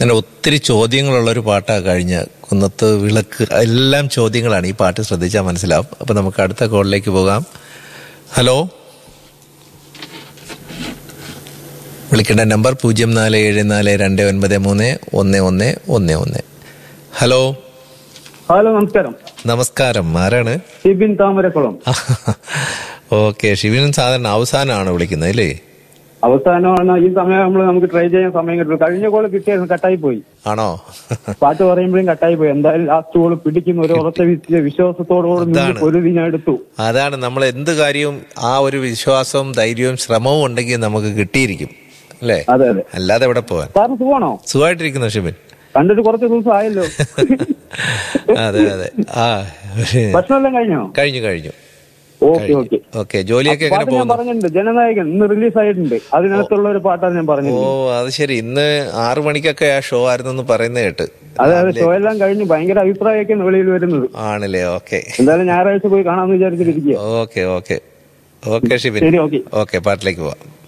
അങ്ങനെ ഒത്തിരി ചോദ്യങ്ങളുള്ള ഒരു പാട്ടാണ് കഴിഞ്ഞ കുന്നത്ത് വിളക്ക് എല്ലാം ചോദ്യങ്ങളാണ് ഈ പാട്ട് ശ്രദ്ധിച്ചാൽ മനസ്സിലാവും അപ്പൊ നമുക്ക് അടുത്ത കോളിലേക്ക് പോകാം ഹലോ വിളിക്കേണ്ട നമ്പർ പൂജ്യം നാല് ഏഴ് നാല് രണ്ട് ഒൻപത് മൂന്ന് ഒന്ന് ഒന്ന് ഒന്ന് ഒന്ന് ഹലോ ഹലോ നമസ്കാരം നമസ്കാരം ആരാണ് ഷിബിൻ താമരക്കുളം ഓക്കെ ഷിവിനും സാധാരണ അവസാനമാണ് വിളിക്കുന്നത് അല്ലേ അവസാനമാണ് ഈ സമയം നമ്മൾ നമുക്ക് ട്രൈ ചെയ്യാൻ സമയം കിട്ടുള്ളൂ കഴിഞ്ഞ കോള് കിട്ടിയായിരുന്നു കട്ടായി പോയി ആണോ പാട്ട് പറയുമ്പോഴും കട്ടായി പോയി എന്തായാലും ലാസ്റ്റ് കോള് പിടിക്കുന്ന ഒരു ഉറച്ച വിശ്വ- വിശ്വാസത്തോടുകൂടി നിന്ന് അതാണ്. പൊരുതി ഞാൻ എടുത്തു അതാണ് നമ്മൾ എന്ത് കാര്യവും ആ ഒരു വിശ്വാസവും ധൈര്യവും ശ്രമവും ഉണ്ടെങ്കിൽ നമുക്ക് കിട്ടിയിരിക്കും അല്ലേ അതെ അതെ അല്ലാതെ എവിടെ പോവാൻ സാറിന് സുഖമാണോ സുഖമായിട്ടിരിക്കുന്നു ഷിബിൻ കണ്ടിട്ട് കുറച്ച് ദിവസം ആയല്ലോ അതെ അതെ ആ ഭക്ഷണം എല്ലാം കഴിഞ്ഞോ കഴിഞ്ഞു കഴിഞ്ഞു ഓക്കെ ഓക്കെ ഓക്കെ ജോലിയൊക്കെ എങ്ങനെ പാട്ട് ഞാൻ പോകുന്നു പറഞ്ഞിട്ടുണ്ട് ജനനായകൻ ഇന്ന് റിലീസ് ആയിട്ടുണ്ട് അതിനകത്തുള്ള ഒരു പാട്ടാണ് ഞാൻ ഓ പറഞ്ഞിട്ടുണ്ട് അത് ശരി ഇന്ന് ആറു മണിക്കൊക്കെ ആ ഷോ ആയിരുന്നു പറയുന്ന കേട്ട് അതെ അതെ ഷോ എല്ലാം കഴിഞ്ഞ് ഭയങ്കര അഭിപ്രായമൊക്കെയാണ് വെളിയിൽ വരുന്നത് ആണല്ലേ ഓക്കെ എന്തായാലും ഞായറാഴ്ച പോയി കാണാമെന്ന് വിചാരിച്ചിട്ടിരിക്കുക ഓക്കെ ഓക്കെ ഓക്കെ ഷിബിൻ ശരി ഓക്കെ ഓക്കെ പാട്ടിലേക്ക് പോവാം